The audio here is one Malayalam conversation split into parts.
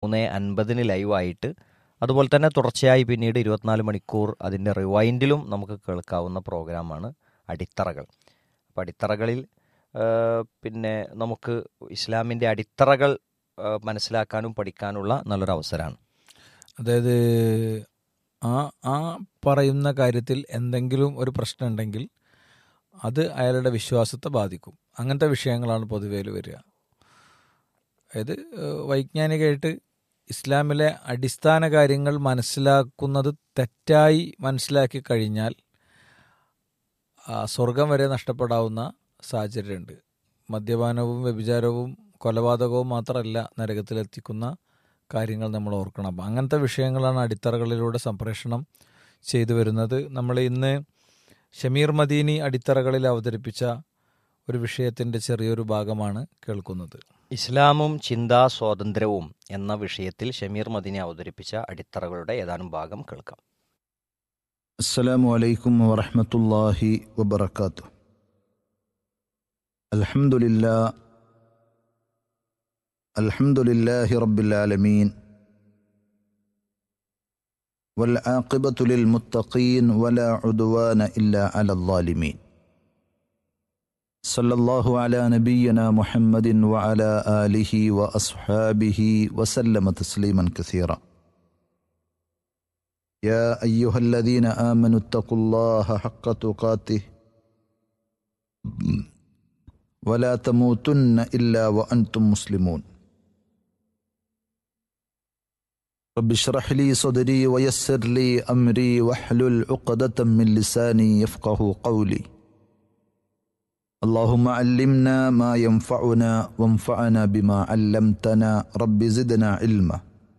പതിമൂന്ന് അൻപതിന് ലൈവായിട്ട് അതുപോലെ തന്നെ തുടർച്ചയായി പിന്നീട് ഇരുപത്തിനാല് മണിക്കൂർ അതിൻ്റെ റിവൈൻഡിലും നമുക്ക് കേൾക്കാവുന്ന പ്രോഗ്രാമാണ് അടിത്തറകൾ അപ്പോൾ അടിത്തറകളിൽ ആ, പിന്നെ നമുക്ക് ഇസ്ലാമിൻ്റെ അടിത്തറകൾ ആ, മനസ്സിലാക്കാനും പഠിക്കാനുള്ള നല്ലൊരു അവസരമാണ് അതായത് ആ ആ പറയുന്ന കാര്യത്തിൽ എന്തെങ്കിലും ഒരു പ്രശ്നം ഉണ്ടെങ്കിൽ അത് അയാളുടെ വിശ്വാസത്തെ ബാധിക്കും അങ്ങനത്തെ വിഷയങ്ങളാണ് പൊതുവേൽ വരിക അതായത് ഏഹ്, വൈജ്ഞാനികമായിട്ട് ഇസ്ലാമിലെ അടിസ്ഥാന കാര്യങ്ങൾ മനസ്സിലാക്കുന്നത് തെറ്റായി മനസ്സിലാക്കി കഴിഞ്ഞാൽ ആ, സ്വർഗം വരെ നഷ്ടപ്പെടാവുന്ന സാഹചര്യമുണ്ട് മദ്യപാനവും വ്യഭിചാരവും കൊലപാതകവും മാത്രമല്ല നരകത്തിലെത്തിക്കുന്ന കാര്യങ്ങൾ നമ്മൾ ഓർക്കണം അപ്പം അങ്ങനത്തെ വിഷയങ്ങളാണ് അടിത്തറകളിലൂടെ സംപ്രേഷണം ചെയ്തു വരുന്നത് നമ്മൾ ഇന്ന് ഷമീർ മദീനി അടിത്തറകളിൽ അവതരിപ്പിച്ച ഒരു വിഷയത്തിൻ്റെ ചെറിയൊരു ഭാഗമാണ് കേൾക്കുന്നത് ഇസ്ലാമും ചിന്താ സ്വാതന്ത്ര്യവും എന്ന വിഷയത്തിൽ ഷമീർ മദീനി അവതരിപ്പിച്ച അടിത്തറകളുടെ ഏതാനും ഭാഗം കേൾക്കാം السلام عليكم ورحمة الله وبركاته الحمد لله الحمد لله رب العالمين والعاقبة للمتقين ولا عدوان إلا على الظالمين صلى الله على نبينا محمد وعلى آله وأصحابه وسلم تسليما كثيرا يا أيها الذين آمنوا اتقوا الله حق تقاته ولا تموتن إلا وأنتم مسلمون رب اشرح لي صدري ويسر لي أمري واحلل عقدة من لساني يفقه قولي اللهم علمنا ما ينفعنا وانفعنا بما علمتنا رب زدنا علما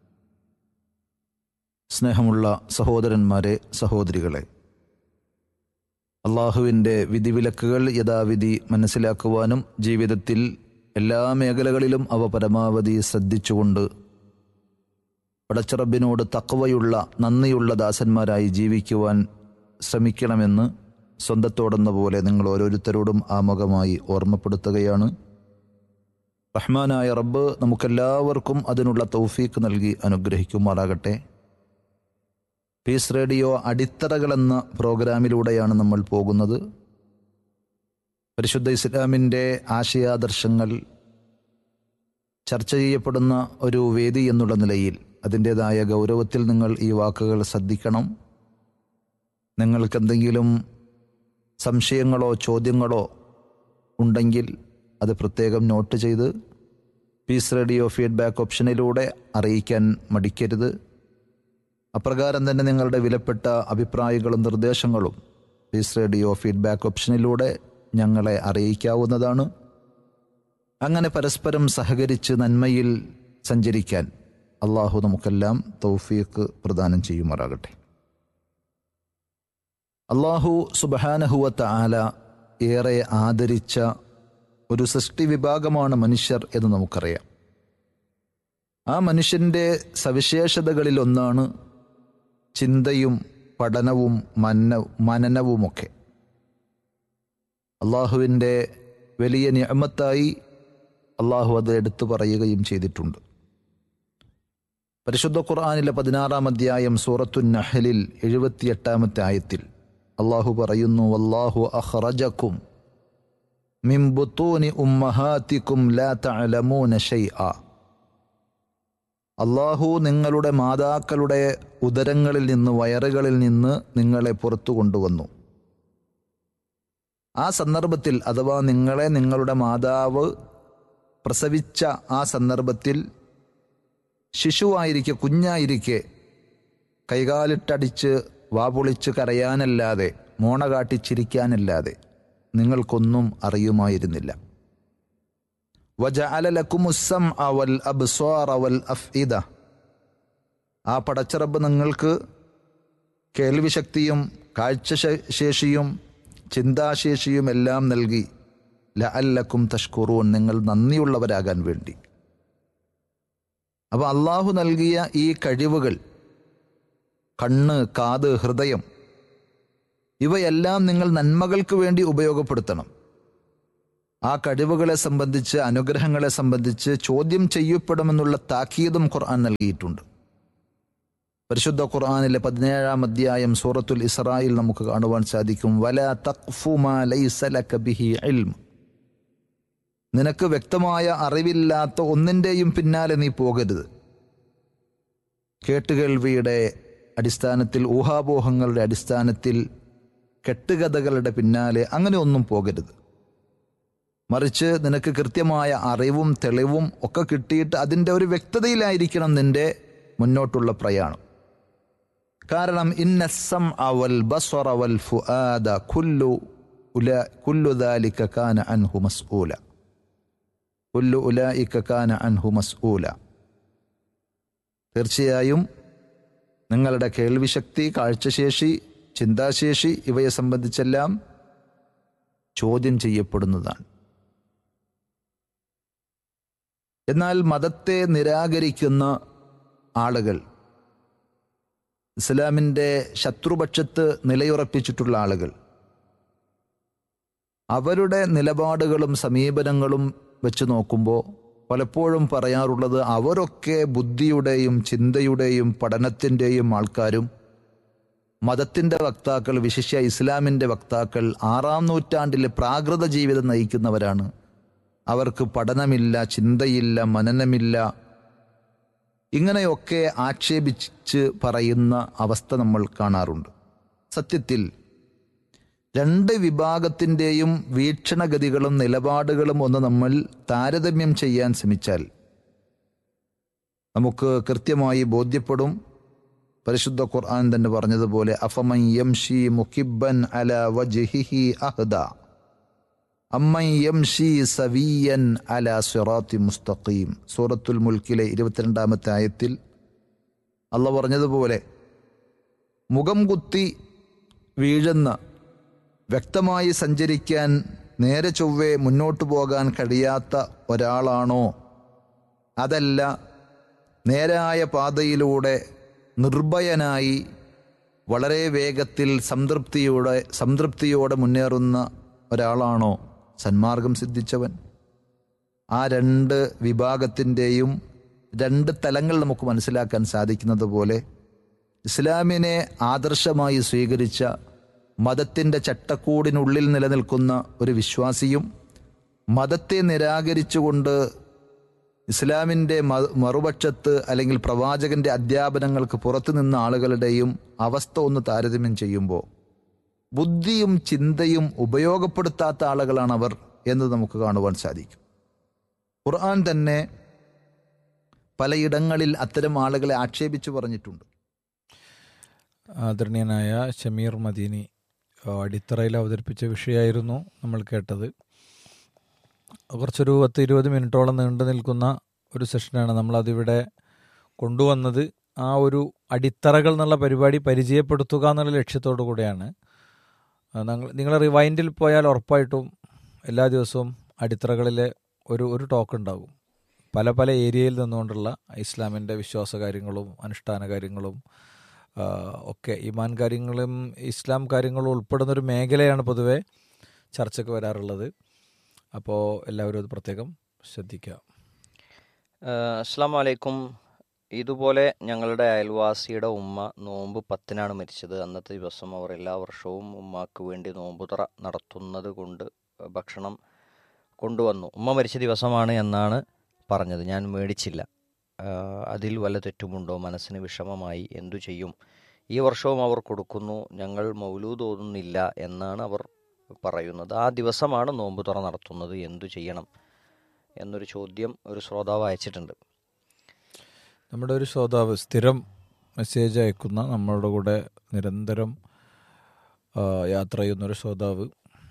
സ്നേഹമുള്ള സഹോദരന്മാരെ സഹോദരികളെ അള്ളാഹുവിൻ്റെ വിധിവിലക്കുകൾ യഥാവിധി മനസ്സിലാക്കുവാനും ജീവിതത്തിൽ എല്ലാ മേഖലകളിലും അവ പരമാവധി ശ്രദ്ധിച്ചുകൊണ്ട് പടച്ചറബിനോട് തക്കവയുള്ള നന്ദിയുള്ള ദാസന്മാരായി ജീവിക്കുവാൻ ശ്രമിക്കണമെന്ന് സ്വന്തത്തോടെന്ന പോലെ നിങ്ങൾ ഓരോരുത്തരോടും ആമുഖമായി ഓർമ്മപ്പെടുത്തുകയാണ് റഹ്മാനായ റബ്ബ് നമുക്കെല്ലാവർക്കും അതിനുള്ള തൗഫീക്ക് നൽകി അനുഗ്രഹിക്കുമാറാകട്ടെ പീസ് റേഡിയോ അടിത്തറകൾ എന്ന പ്രോഗ്രാമിലൂടെയാണ് നമ്മൾ പോകുന്നത് പരിശുദ്ധ ഇസ്ലാമിൻ്റെ ആശയാദർശങ്ങൾ ചർച്ച ചെയ്യപ്പെടുന്ന ഒരു വേദി എന്നുള്ള നിലയിൽ അതിൻ്റെതായ ഗൗരവത്തിൽ നിങ്ങൾ ഈ വാക്കുകൾ ശ്രദ്ധിക്കണം നിങ്ങൾക്കെന്തെങ്കിലും സംശയങ്ങളോ ചോദ്യങ്ങളോ ഉണ്ടെങ്കിൽ അത് പ്രത്യേകം നോട്ട് ചെയ്ത് പീസ് റേഡിയോ ഫീഡ്ബാക്ക് ഓപ്ഷനിലൂടെ അറിയിക്കാൻ മടിക്കരുത് അപ്രകാരം തന്നെ നിങ്ങളുടെ വിലപ്പെട്ട അഭിപ്രായങ്ങളും നിർദ്ദേശങ്ങളും പീസ് റേഡിയോ ഫീഡ്ബാക്ക് ഓപ്ഷനിലൂടെ ഞങ്ങളെ അറിയിക്കാവുന്നതാണ് അങ്ങനെ പരസ്പരം സഹകരിച്ച് നന്മയിൽ സഞ്ചരിക്കാൻ അള്ളാഹു നമുക്കെല്ലാം തൗഫീഖ് പ്രദാനം ചെയ്യുമാറാകട്ടെ അള്ളാഹു സുബഹാനഹുവത്ത ആല ഏറെ ആദരിച്ച ഒരു സൃഷ്ടി വിഭാഗമാണ് മനുഷ്യർ എന്ന് നമുക്കറിയാം ആ മനുഷ്യൻ്റെ സവിശേഷതകളിൽ ഒന്നാണ് ചിന്തയും പഠനവും മന്ന മനനവുമൊക്കെ അള്ളാഹുവിൻ്റെ വലിയ നിയമത്തായി അള്ളാഹു അത് എടുത്തു പറയുകയും ചെയ്തിട്ടുണ്ട് പരിശുദ്ധ ഖുർആാനിലെ പതിനാറാം അധ്യായം സൂറത്തു നഹലിൽ എഴുപത്തിയെട്ടാമത്തെ ആയത്തിൽ അള്ളാഹു പറയുന്നു വല്ലാഹു അഹ്റജക്കും മിൻ ബുത്തൂനി ഉമ്മഹാത്തിക്കും ലാ തഅലമൂന ഷൈഅ അള്ളാഹു നിങ്ങളുടെ മാതാക്കളുടെ ഉദരങ്ങളിൽ നിന്ന് വയറുകളിൽ നിന്ന് നിങ്ങളെ പുറത്തു കൊണ്ടുവന്നു ആ സന്ദർഭത്തിൽ അഥവാ നിങ്ങളെ നിങ്ങളുടെ മാതാവ് പ്രസവിച്ച ആ സന്ദർഭത്തിൽ ശിശുവായിരിക്കെ കുഞ്ഞായിരിക്കെ കൈകാലിട്ടടിച്ച് വാപൊളിച്ച് കരയാനല്ലാതെ മോണ കാട്ടിച്ചിരിക്കാനല്ലാതെ നിങ്ങൾക്കൊന്നും അറിയുമായിരുന്നില്ല വജഅല ലക്കുമുസ്സം അവൽ അബ്സ്വാർ അവൽ അഫ്ഇദ ആ പടച്ചറബ് നിങ്ങൾക്ക് കേൾവിശക്തിയും കാഴ്ചശേഷിയും ചിന്താശേഷിയും എല്ലാം നൽകി ലഅല്ലക്കും തഷ്കുറൂൻ നിങ്ങൾ നന്ദിയുള്ളവരാകാൻ വേണ്ടി അപ്പോൾ അള്ളാഹു നൽകിയ ഈ കഴിവുകൾ കണ്ണ് കാത് ഹൃദയം ഇവയെല്ലാം നിങ്ങൾ നന്മകൾക്ക് വേണ്ടി ഉപയോഗപ്പെടുത്തണം ആ കഴിവുകളെ സംബന്ധിച്ച് അനുഗ്രഹങ്ങളെ സംബന്ധിച്ച് ചോദ്യം ചെയ്യപ്പെടുമെന്നുള്ള താക്കീതും ഖുർആൻ നൽകിയിട്ടുണ്ട് പരിശുദ്ധ ഖുർആനിലെ പതിനേഴാം അധ്യായം സൂറത്തുൽ ഇസ്രായിൽ നമുക്ക് കാണുവാൻ സാധിക്കും വല തഖ്ഫു മാ ലൈസ ലക ബിഹി ഇൽം നിനക്ക് വ്യക്തമായ അറിവില്ലാത്ത ഒന്നിൻ്റെയും പിന്നാലെ നീ പോകരുത് കേട്ടുകേൾവിയുടെ അടിസ്ഥാനത്തിൽ ഊഹാപോഹങ്ങളുടെ അടിസ്ഥാനത്തിൽ കെട്ടുകഥകളുടെ പിന്നാലെ അങ്ങനെ ഒന്നും പോകരുത് മറിച്ച് നിനക്ക് കൃത്യമായ അറിവും തെളിവും ഒക്കെ കിട്ടിയിട്ട് അതിൻ്റെ ഒരു വ്യക്തതയിലായിരിക്കണം നിന്റെ മുന്നോട്ടുള്ള പ്രയാണം കാരണം ഇന്നസം അവൽ ബസ്വറ വൽ ഫുആദ കുല്ലു ഉല കുല്ലു ദാലിക കാന അൻഹു മസ്ഊല കുല്ലു ഉലായിക കാന അൻഹു മസ്ഊല തീർച്ചയായും നിങ്ങളുടെ കേൾവിശക്തി കാഴ്ചശേഷി ചിന്താശേഷി ഇവയെ സംബന്ധിച്ചെല്ലാം ചോദ്യം ചെയ്യപ്പെടുന്നതാണ് എന്നാൽ മതത്തെ നിരാകരിക്കുന്ന ആളുകൾ ഇസ്ലാമിൻ്റെ ശത്രുപക്ഷത്ത് നിലയുറപ്പിച്ചിട്ടുള്ള ആളുകൾ അവരുടെ നിലപാടുകളും സമീപനങ്ങളും വെച്ച് നോക്കുമ്പോൾ പലപ്പോഴും പറയാറുള്ളത് അവരൊക്കെ ബുദ്ധിയുടെയും ചിന്തയുടെയും പഠനത്തിൻ്റെയും ആൾക്കാരും മതത്തിൻ്റെ വക്താക്കൾ വിശിഷ്യ ഇസ്ലാമിൻ്റെ വക്താക്കൾ ആറാം നൂറ്റാണ്ടിലെ പ്രാകൃത ജീവിതം നയിക്കുന്നവരാണ് അവർക്ക് പഠനമില്ല ചിന്തയില്ല മനനമില്ല ഇങ്ങനെയൊക്കെ ആക്ഷേപിച്ച് പറയുന്ന അവസ്ഥ നമ്മൾ കാണാറുണ്ട് സത്യത്തിൽ രണ്ട് വിഭാഗത്തിൻ്റെയും വീക്ഷണഗതികളും നിലപാടുകളും ഒന്ന് നമ്മൾ താരതമ്യം ചെയ്യാൻ ശ്രമിച്ചാൽ നമുക്ക് കൃത്യമായി ബോധ്യപ്പെടും പരിശുദ്ധ ഖുർആൻ തന്നെ പറഞ്ഞതുപോലെ അഫമൻ യംഷി മുഖിബൻ അല വജ്ഹിഹി അഹ്ദ അമ്മൻ യംഷി സവിയൻ അല സിറാത്തി മുസ്തഖീം സൂറത്തുൽ മുൽക്കിലെ ഇരുപത്തിരണ്ടാമത്തെ ആയത്തിൽ അല്ല പറഞ്ഞതുപോലെ മുഖം കുത്തി വീഴുന്ന വ്യക്തമായി സഞ്ചരിക്കാൻ നേരെ ചൊവ്വെ മുന്നോട്ടു പോകാൻ കഴിയാത്ത ഒരാളാണോ അതല്ല നേരായ പാതയിലൂടെ നിർഭയനായി വളരെ വേഗത്തിൽ സംതൃപ്തിയോടെ സംതൃപ്തിയോടെ മുന്നേറുന്ന ഒരാളാണോ സന്മാർഗം സിദ്ധിച്ചവൻ ആ രണ്ട് വിഭാഗത്തിൻ്റെയും രണ്ട് തലങ്ങൾ നമുക്ക് മനസ്സിലാക്കാൻ സാധിക്കുന്നത് പോലെ ഇസ്ലാമിനെ ആദർശമായി സ്വീകരിച്ച മതത്തിൻ്റെ ചട്ടക്കൂടിനുള്ളിൽ നിലനിൽക്കുന്ന ഒരു വിശ്വാസിയും മതത്തെ നിരാകരിച്ചുകൊണ്ട് ഇസ്ലാമിൻ്റെ മ- മറുപക്ഷത്ത് അല്ലെങ്കിൽ പ്രവാചകന്റെ അധ്യാപനങ്ങൾക്ക് പുറത്തു നിന്ന ആളുകളുടെയും അവസ്ഥ ഒന്ന് താരതമ്യം ചെയ്യുമ്പോൾ ബുദ്ധിയും ചിന്തയും ഉപയോഗപ്പെടുത്താത്ത ആളുകളാണ് അവർ എന്ന് നമുക്ക് കാണുവാൻ സാധിക്കും ഖുർആൻ തന്നെ പലയിടങ്ങളിൽ അത്തരം ആളുകളെ ആക്ഷേപിച്ചു പറഞ്ഞിട്ടുണ്ട് ആദരണീയനായ ഷമീർ മദീനി ആ, അടിത്തറയിൽ അവതരിപ്പിച്ച വിഷയമായിരുന്നു നമ്മൾ കേട്ടത് കുറച്ചൊരു പത്ത് ഇരുപത് മിനിറ്റോളം നീണ്ടു നിൽക്കുന്ന ഒരു സെഷനാണ് നമ്മളതിവിടെ കൊണ്ടുവന്നത് ആ ഒരു അടിത്തറകൾ എന്നുള്ള പരിപാടി പരിചയപ്പെടുത്തുക എന്നുള്ള ലക്ഷ്യത്തോടു കൂടെയാണ് നിങ്ങൾ റിവൈൻഡിൽ പോയാൽ ഉറപ്പായിട്ടും എല്ലാ ദിവസവും അടിത്തറകളിലെ ഒരു ഒരു ടോക്ക് ഉണ്ടാകും പല പല ഏരിയയിൽ നിന്നുകൊണ്ടുള്ള ഇസ്ലാമിൻ്റെ വിശ്വാസ കാര്യങ്ങളും അനുഷ്ഠാന കാര്യങ്ങളും ആ, ഒക്കെ ഈമാൻ കാര്യങ്ങളും ഇസ്ലാം കാര്യങ്ങളും ഉൾപ്പെടുന്ന ഒരു മേഖലയാണ് പൊതുവെ ചർച്ചയ്ക്ക് വരാറുള്ളത് അപ്പോൾ എല്ലാവരും അത് പ്രത്യേകം ശ്രദ്ധിക്കുക അസ്സാം വലൈക്കും ഇതുപോലെ ഞങ്ങളുടെ അയൽവാസിയുടെ ഉമ്മ നോമ്പ് പത്തിനാണ് മരിച്ചത് അന്നത്തെ ദിവസം അവർ എല്ലാ വർഷവും ഉമ്മാക്ക് വേണ്ടി നോമ്പുതറ നടത്തുന്നത് കൊണ്ട് ഭക്ഷണം കൊണ്ടുവന്നു ഉമ്മ മരിച്ച ദിവസമാണ് എന്നാണ് പറഞ്ഞത് ഞാൻ മേടിച്ചില്ല ആ, അതിൽ വല്ല തെറ്റുമുണ്ടോ മനസ്സിന് വിഷമമായി എന്തു ചെയ്യും ഈ വർഷവും അവർ കൊടുക്കുന്നു ഞങ്ങൾ മൗലൂദ് ഓതുന്നില്ല എന്നാണ് അവർ പറയുന്നത് ആ ദിവസമാണ് നോമ്പുതുറ നടത്തുന്നത് എന്തു ചെയ്യണം എന്നൊരു ചോദ്യം ഒരു ശ്രോതാവ് അയച്ചിട്ടുണ്ട് നമ്മുടെ ഒരു ശ്രോതാവ് സ്ഥിരം മെസ്സേജ് അയക്കുന്ന നമ്മളുടെ കൂടെ നിരന്തരം ആ, യാത്ര ചെയ്യുന്ന ഒരു ശ്രോതാവ്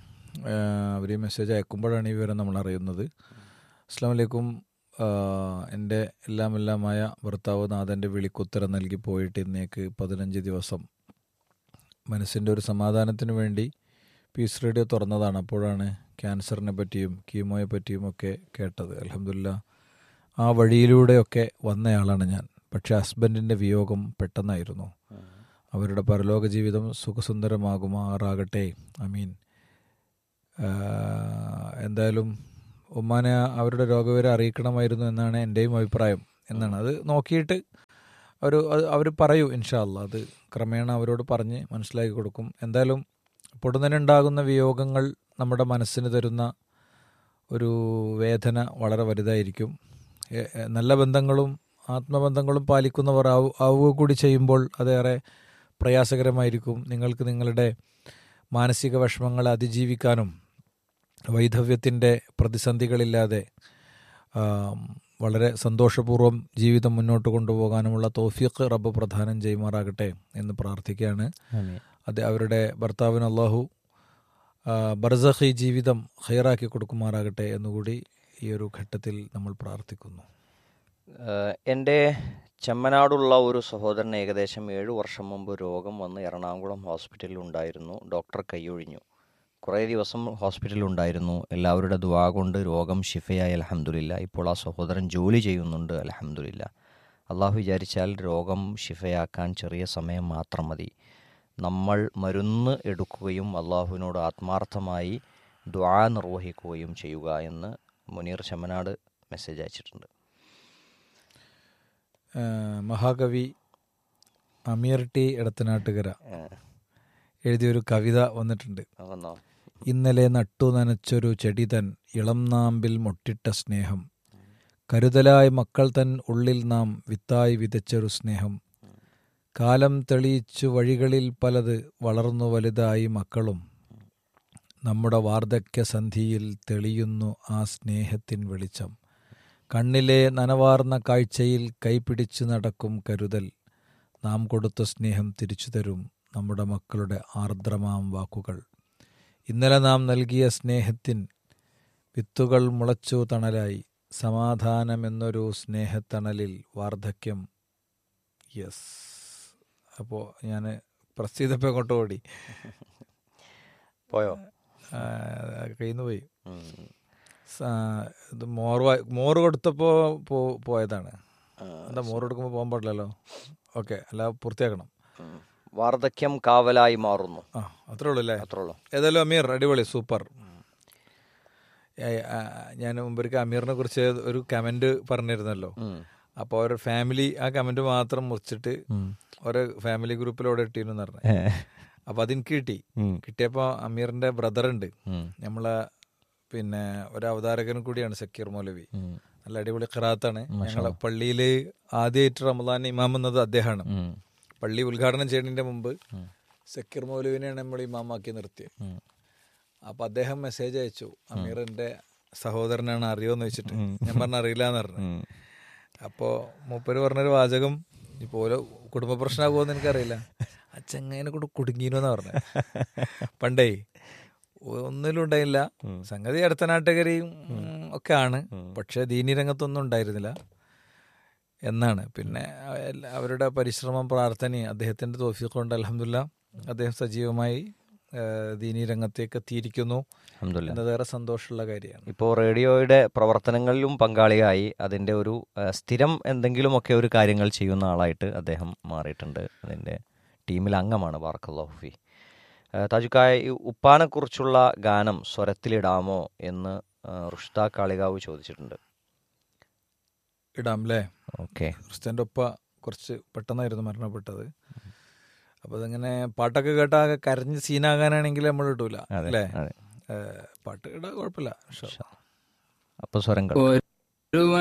അവർ ഈ മെസ്സേജ് അയക്കുമ്പോഴാണ് ഈ വിവരം നമ്മൾ അറിയുന്നത് അസ്സാം വലൈക്കും എൻ്റെ എല്ലാം എല്ലാമായ ഭർത്താവ് നാഥൻ്റെ വിളിക്കുത്തരം നൽകി പോയിട്ട് ഇന്നേക്ക് പതിനഞ്ച് ദിവസം മനസ്സിൻ്റെ ഒരു സമാധാനത്തിന് വേണ്ടി പീസ് റേഡിയോ തുറന്നതാണ് അപ്പോഴാണ് ക്യാൻസറിനെ പറ്റിയും കീമോയെ പറ്റിയും ഒക്കെ കേട്ടത് അലഹമില്ല ആ വഴിയിലൂടെയൊക്കെ വന്നയാളാണ് ഞാൻ പക്ഷെ ഹസ്ബൻഡിൻ്റെ വിയോഗം പെട്ടെന്നായിരുന്നു അവരുടെ പരലോക ജീവിതം സുഖസുന്ദരമാകുമാറാകട്ടെ അമീൻ ആ, എന്തായാലും ഉമ്മാനെ അവരുടെ രോഗവിവരം അറിയിക്കണമായിരുന്നു എന്നാണ് എൻ്റെയും അഭിപ്രായം എന്നാണ് അത് നോക്കിയിട്ട് ഒരു അവർ പറയൂ ഇൻഷാ അല്ലാ അത് ക്രമേണ അവരോട് പറഞ്ഞ് മനസ്സിലാക്കി കൊടുക്കും എന്തായാലും പൊടുന്നതിനുണ്ടാകുന്ന വിയോഗങ്ങൾ നമ്മുടെ മനസ്സിന് തരുന്ന ഒരു വേദന വളരെ വലുതായിരിക്കും എ- എ- നല്ല ബന്ധങ്ങളും ആത്മബന്ധങ്ങളും പാലിക്കുന്നവർ ആവു ആവുക കൂടി ചെയ്യുമ്പോൾ അതേറെ പ്രയാസകരമായിരിക്കും നിങ്ങൾക്ക് നിങ്ങളുടെ മാനസിക വിഷമങ്ങളെ അതിജീവിക്കാനും വൈധവ്യത്തിൻ്റെ പ്രതിസന്ധികളില്ലാതെ ആം, വളരെ സന്തോഷപൂർവ്വം ജീവിതം മുന്നോട്ട് കൊണ്ടുപോകാനുമുള്ള തോഫീഖ് റബ്ബ് പ്രദാനം ചെയ്യുമാറാകട്ടെ എന്ന് പ്രാർത്ഥിക്കുകയാണ് അത് അവരുടെ ഭർത്താവിന് അള്ളാഹു ആ, ബർസഖി ജീവിതം ഹൈറാക്കി കൊടുക്കുമാറാകട്ടെ എന്നുകൂടി ഈ ഒരു ഘട്ടത്തിൽ നമ്മൾ പ്രാർത്ഥിക്കുന്നു ഏഹ് എൻ്റെ ചെമ്മനാടുള്ള ഒരു സഹോദരൻ ഏകദേശം ഏഴു വർഷം മുമ്പ് രോഗം വന്ന് എറണാകുളം ഹോസ്പിറ്റലിൽ ഉണ്ടായിരുന്നു ഡോക്ടർ കൈയൊഴിഞ്ഞു കുറേ ദിവസം ഹോസ്പിറ്റലിൽ ഉണ്ടായിരുന്നു എല്ലാവരുടെ ദുവാ കൊണ്ട് രോഗം ഷിഫയായി അലഹമുല്ല ഇപ്പോൾ ആ സഹോദരൻ ജോലി ചെയ്യുന്നുണ്ട് അലഹമുല്ല അള്ളാഹു വിചാരിച്ചാൽ രോഗം ഷിഫയാക്കാൻ ചെറിയ സമയം മാത്രം മതി നമ്മൾ മരുന്ന് എടുക്കുകയും അള്ളാഹുവിനോട് ആത്മാർത്ഥമായി ദ്വാ നിർവഹിക്കുകയും ചെയ്യുക എന്ന് മുനീർ ചെമ്മനാട് മെസ്സേജ് അയച്ചിട്ടുണ്ട് ആ, മഹാകവി അമീർ ടി എടത്തനാട്ടുകര ഏഹ് എഴുതിയൊരു കവിത വന്നിട്ടുണ്ട് വന്നോ ഇന്നലെ നട്ടു നനച്ചൊരു ചെടി തൻ ഇളം നാമ്പിൽ മുട്ടിട്ട സ്നേഹം കരുതലായി മക്കൾ തൻ ഉള്ളിൽ നാം വിത്തായി വിതച്ചൊരു സ്നേഹം കാലം തെളിയിച്ചു വഴികളിൽ പലത് വളർന്നു വലുതായി മക്കളും നമ്മുടെ വാർദ്ധക്യ സന്ധിയിൽ തെളിയുന്നു ആ സ്നേഹത്തിൻ വെളിച്ചം കണ്ണിലെ നനവാർന്ന കാഴ്ചയിൽ കൈപിടിച്ചു നടക്കും കരുതൽ നാം കൊടുത്ത സ്നേഹം തിരിച്ചു തരും നമ്മുടെ മക്കളുടെ ആർദ്രമാം വാക്കുകൾ ഇന്നലെ നാം നൽകിയ സ്നേഹത്തിൻ വിത്തുകൾ മുളച്ചു തണലായി സമാധാനമെന്നൊരു സ്നേഹത്തണലിൽ വാർദ്ധക്യം യെസ് അപ്പോൾ ഞാൻ പ്രസ് ചെയ്തപ്പോൾ അങ്ങോട്ട് ഓടി പോയോ കയ്യിൽ നിന്ന് പോയി ഉം. സ- ഇത് മോറ് വാ- മോറ് കൊടുത്തപ്പോൾ പോ പോയതാണ് ആ, എന്താ മോറ് കൊടുക്കുമ്പോൾ പോകാൻ പാടില്ലല്ലോ ഓക്കെ അല്ല പൂർത്തിയാക്കണം ഉം. വാർദ്ധക്യം കാവലായി മാറുന്നു ആ അത്രേ ഉള്ളൂ അല്ലേ അത്രേ ഉള്ളൂ ഏതായാലും അമീർ അടിപൊളി സൂപ്പർ ഞാൻ മുമ്പൊരിക്കൽ അമീറിനെ കുറിച്ച് ഒരു കമന്റ് പറഞ്ഞിരുന്നല്ലോ ഉം. അപ്പോൾ ഒരു ഫാമിലി ആ കമന്റ് മാത്രം മുറിച്ചിട്ട് ഉം. ഒരു ഫാമിലി ഗ്രൂപ്പിലൂടെ ഇട്ടിരുന്നു പറഞ്ഞു ഏ. അപ്പൊ അതെനിക്ക് കിട്ടി ഉം. കിട്ടിയപ്പോ അമീറിന്റെ ബ്രദർ ഉണ്ട് ഉം. നമ്മളെ പിന്നെ ഒരു അവതാരകനും കൂടിയാണ് സക്കീർ മൗലവി ഉം. നല്ല അടിപൊളി ഖറാത്താണ് ഞങ്ങളെ പള്ളിയിൽ ആദ്യമായിട്ട് റമദാൻ ഇമാം എന്നത് അദ്ദേഹമാണ് ഉം. പള്ളി ഉദ്ഘാടനം ചെയ്യുന്നതിന്റെ മുമ്പ് സക്കീർ മൗലവിനെയാണ് നമ്മൾ ഇമാമാക്കി നിർത്തിയത് ഉം. അപ്പൊ അദ്ദേഹം മെസ്സേജ് അയച്ചു അമീർ എന്റെ സഹോദരനാണ് അറിയോന്ന് വെച്ചിട്ട് ഞാൻ പറഞ്ഞ അറിയില്ല എന്ന് പറഞ്ഞു ഉം. അപ്പോ മൂപ്പര് പറഞ്ഞൊരു വാചകം ഇപ്പോലെ കുടുംബ പ്രശ്നമാകുമെന്ന് എനിക്കറിയില്ല ആ ചെങ്ങൈനെ കൊണ്ട് കുടുങ്ങിയെന്ന് പറഞ്ഞു പണ്ടേ ഒന്നിലും ഉണ്ടായില്ല സംഗതി അടുത്ത നാട്ടുകാരിയും ഒക്കെ ആണ് പക്ഷെ ദീനി രംഗത്തൊന്നും ഉണ്ടായിരുന്നില്ല എന്നാണ് പിന്നെ എല്ലാ- അവരുടെ പരിശ്രമം പ്രാർത്ഥനയും അദ്ദേഹത്തിന്റെ തോഫീഖ് കൊണ്ട് അലഹമില്ല അദ്ദേഹം സജീവമായി ആ, ദീനി രംഗത്തേക്ക് എത്തിയിരിക്കുന്നു അൽഹംദുലില്ലാ. എന്നതേറെ സന്തോഷമുള്ള കാര്യമാണ് ഇപ്പോൾ റേഡിയോയുടെ പ്രവർത്തനങ്ങളിലും പങ്കാളിയായി അതിൻ്റെ ഒരു ആ, സ്ഥിരം എന്തെങ്കിലുമൊക്കെ ഒരു കാര്യങ്ങൾ ചെയ്യുന്ന ആളായിട്ട് അദ്ദേഹം മാറിയിട്ടുണ്ട് അതിൻ്റെ ടീമിൽ അംഗമാണ് ബാർക്കല്ലാഹുഫി താജുക്കായ ഈ ഉപ്പാനെക്കുറിച്ചുള്ള ഗാനം സ്വരത്തിലിടാമോ എന്ന് ആ, റുഷ്ത കാളികാവ് ചോദിച്ചിട്ടുണ്ട് ഇടാം അല്ലേ ഓക്കെ ക്രിസ്ത്യൻ്റെ ഒപ്പ കുറച്ച് പെട്ടെന്നായിരുന്നു മരണപ്പെട്ടത് അപ്പൊ അതിങ്ങനെ പാട്ടൊക്കെ കേട്ടാ കരഞ്ഞ് സീനാകാനാണെങ്കിൽ നമ്മൾ ഇടൂല അതെ അല്ലേ അതെ ഏഹ് പാട്ട് ഇടാ കുഴപ്പമില്ല ഇൻഷാ അല്ലാ. അപ്പോൾ സ്വരം കേൾക്കാം. ഒരു